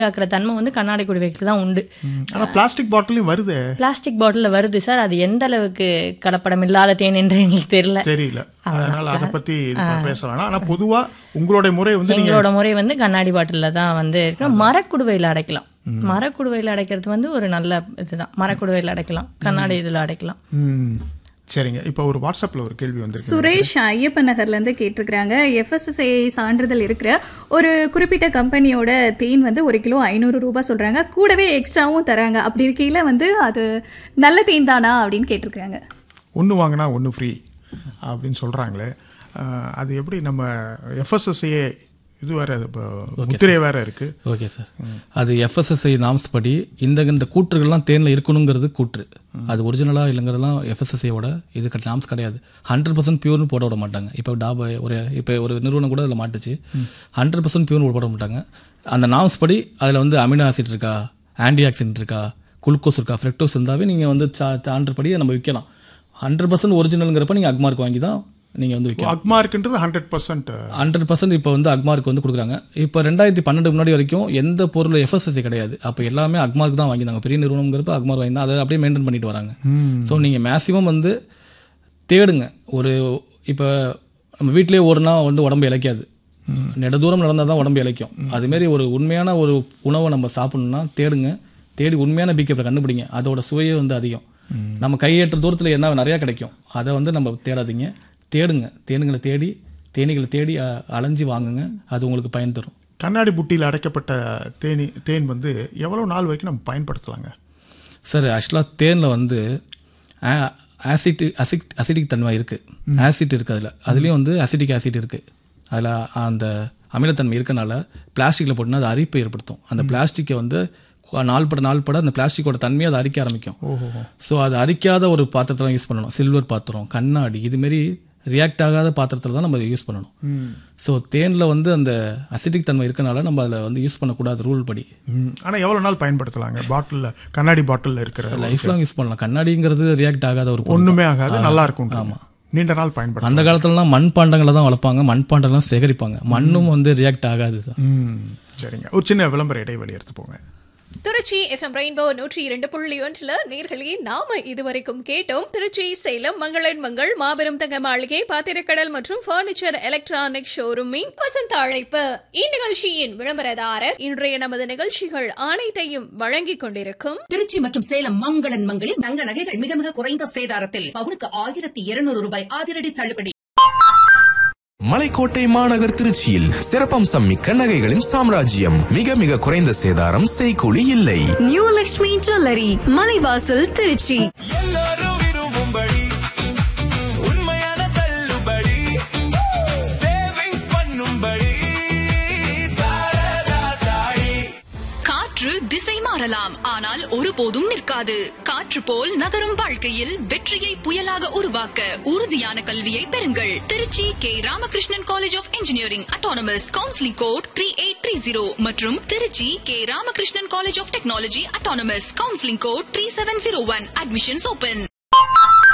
பாதுகாக்கிற தன்மை வந்து கண்ணாடி குடுவைக்கு தான் உண்டு ஆனா பிளாஸ்டிக் பாட்டிலையும் வருதே பிளாஸ்டிக் பாட்டிலில் வருது சார் அது எந்த அளவுக்கு கலப்படம் இல்லாத தேன் என்று எங்களுக்கு தெரியல தெரியல அதனால அதை பத்தி இது ப- பேச வேணாம் ஆனா பொதுவா உங்களுடைய முறை வந்து நீங்க எங்களோட முறை வந்து கண்ணாடி பாட்டிலில் தான் வந்து இருக்கணும் மரக்குடுவையில் அடைக்கலாம் மரக்குடுவையில் அடைக்கிறது வந்து ஒரு நல்ல இதுதான் மரக்குடுவையில் அடைக்கலாம் கண்ணாடி இதில் அடைக்கலாம் ம், சரிங்க இப்போ ஒரு வாட்ஸ்அப்ல ஒரு கேள்வி வந்திருக்கு சுரேஷ் ஐயப்பன் நகர்ல இருந்து கேட்டிருக்கிறாங்க எஃப்எஸ்எஸ்ஐ சான்றிதழ் இருக்கிற ஒரு குறிப்பிட்ட கம்பெனியோட தேன் வந்து ஒரு கிலோ ஐநூறு ரூபாய் சொல்றாங்க கூடவே எக்ஸ்ட்ராவும் தராங்க அப்படி இருக்கையில வந்து அது நல்ல தேன் தானா அப்படின்னு கேட்டிருக்கிறாங்க ஒன்று வாங்கினா ஒன்று ஃப்ரீ அப்படின்னு சொல்றாங்களே அஹ், அது எப்படி நம்ம எஃப்எஸ்எஸ்ஏ இது வேற இப்போ முத்திரை வேற இருக்கு ஓகே சார் அது எஃப்எஸ்எஸ்ஐ நாம்ஸ் படி இந்த இந்த கூற்றுகள்லாம் தேனில் இருக்கணுங்கிறது கூற்று அது ஒரிஜினலா இல்லைங்கிறதெல்லாம் எஃப்எஸ்எஸ்ஐயோட இது நாம்ஸ் கிடையாது ஹண்ட்ரட் பர்சன்ட் பியூர்னு போட விட மாட்டாங்க இப்போ டாபா ஒரு இப்போ ஒரு நிறுவனம் கூட அதில் மாட்டுச்சு ஹண்ட்ரட் பர்சன்ட் பியூர்னு போட மாட்டாங்க அந்த நாம்ஸ் படி அதில் வந்து அமினோ ஆசிட் இருக்கா ஆன்டி ஆக்சிடென்ட் இருக்கா குளுக்கோஸ் இருக்கா ஃப்ரெக்டோஸ் இருந்தாவே நீங்கள் வந்து சா சான்று படி நம்ம விற்கலாம் ஹண்ட்ரட் பர்சன்ட் ஒரிஜினலுங்கிறப்ப நீங்கள் அக்மார்க் வாங்கி தான் நீங்கள் வந்து விற்கலாம் அக்மார்க்ன்றது ஹண்ட்ரட் பர்சன்ட் ஹண்ட்ரட் பர்சன்ட் இப்போ வந்து அக்மார்க் வந்து கொடுக்குறாங்க இப்போ ரெண்டாயிரத்தி பன்னெண்டு முன்னாடி வரைக்கும் எந்த பொருள் எஃப்எஸ்எஸ்சி கிடையாது அப்போ எல்லாமே அக்மார்க் தான் வாங்கியிருந்தாங்க பெரிய நிறுவனங்கிறப்ப அக்மார்க் வாங்கி தான் அதை அப்படியே மெயின்டைன் பண்ணிட்டு வராங்க ஸோ நீங்கள் மேக்ஸிமம் வந்து தேடுங்க ஒரு இப்போ நம்ம வீட்டிலேயே ஓடுனா வந்து உடம்பு இளைக்காது நெட தூரம் நடந்தால் தான் உடம்பு இளைக்கும் அதுமாரி ஒரு உண்மையான ஒரு உணவை நம்ம சாப்பிடணும்னா தேடுங்க தேடி உண்மையான பீக்கெப்பை கண்டுபிடிங்க அதோட சுவையே வந்து அதிகம் நம்ம கையேற்ற தூரத்தில் என்ன நிறையா கிடைக்கும் அதை வந்து நம்ம தேடாதீங்க தேடுங்க தேனுங்களை தேடி தேனீகளை தேடி அ- அலைஞ்சு வாங்குங்க அது உங்களுக்கு பயன் தரும் கண்ணாடி புட்டியில் அடைக்கப்பட்ட தேனி தேன் வந்து எவ்வளவு நாள் வரைக்கும் நம்ம பயன்படுத்தலாங்க சார் ஆக்சுவலாக தேனில் வந்து ஆசிட் அசிட் அசிடிக் தன்மை இருக்குது ஆசிட் இருக்குது அதில் அதுலேயும் வந்து அசிட்டிக் ஆசிட் இருக்குது அதில் அந்த அமிலத்தன்மை இருக்கனால பிளாஸ்டிக்கில் போட்டுனா அது அரிப்பை ஏற்படுத்தும் அந்த பிளாஸ்டிக்கை வந்து நாள்பட நாள்பட அந்த பிளாஸ்டிக்கோட தன்மையை அதை அரிக்க ஆரம்பிக்கும் ஸோ அது அரிக்காத ஒரு பாத்திரத்தில் யூஸ் பண்ணணும் சில்வர் பாத்திரம் கண்ணாடி இதுமாரி ரியாக்ட் ஆகாத பாத்திரத்தில் தான் நம்ம யூஸ் பண்ணணும் ஸோ தேனில் வந்து அந்த அசிட்டிக் தன்மை இருக்கனால நம்ம அதில் வந்து யூஸ் பண்ணக்கூடாது ரூல் படி ம், ஆனா எவ்வளவு நாள் பயன்படுத்தலாங்க பாட்டில்ல கண்ணாடி பாட்டில்ல இருக்கிற லைஃப் லாங் யூஸ் பண்ணலாம் கண்ணாடிங்கிறது ரியாக்ட் ஆகாத ஒரு பொருள் ஒண்ணுமே ஆகாது நல்லா இருக்கும் நீண்ட நாள் பயன்படுத்தலாம் அந்த காலத்துலலாம் மண் பாண்டங்களை தான் வளர்ப்பாங்க மண் பாண்டம்லாம் சேகரிப்பாங்க மண்ணும் வந்து ரியாக்ட் ஆகாது சார் ம், சரிங்க ஒரு சின்ன விளம்பர இடைவெளி எடுத்து போங்க திருச்சி எஃப்எம் ரெயின்போ நூற்றி இரண்டு புள்ளி ஒன்றுல நேர்களே நாம இதுவரைக்கும் கேட்டோம் திருச்சி சேலம் மங்களன் மங்கள் மாபெரும் தங்க மாளிகை பாத்திரக்கடல் மற்றும் பர்னிச்சர் எலக்ட்ரானிக் ஷோரூமின் வசந்த அழைப்பு இந்நிகழ்ச்சியின் விளம்பரதாரர் இன்றைய நமது நிகழ்ச்சிகள் அனைத்தையும் வழங்கிக் கொண்டிருக்கும் திருச்சி மற்றும் சேலம் மங்களன் மங்களில் தங்க நகைகள் மிக மிக குறைந்த சேதாரத்தில் பவுனுக்கு ஆயிரத்தி இருநூறு ரூபாய் அதிரடி தள்ளுபடி மலைக்கோட்டை மாநகர் திருச்சியில் சிறப்பம்சம் மிக்க நகைகளின் சாம்ராஜ்யம் மிக மிக குறைந்த சேதாரம் செய்கூலி இல்லை நியூ லக்ஷ்மி ஜுவல்லரி மலைவாசல் திருச்சி எல்லாரும் விரும்பும்படி உண்மையான தள்ளுபடி சேவிங்ஸ் பண்ணும்படி சாரதா சாயி காற்று திசை மாறலாம் ஆனால் ஒருபோதும் நிற்காது காற்று போல் நகரும் வாழ்க்கையில் வெற்றியை புயலாக உருவாக்க உறுதியான கல்வியை பெறுங்கள் Trichy K Ramakrishnan college of engineering autonomous counselling code three eight three zero மற்றும் Trichy K Ramakrishnan college of technology autonomous counselling code three seven zero one admissions open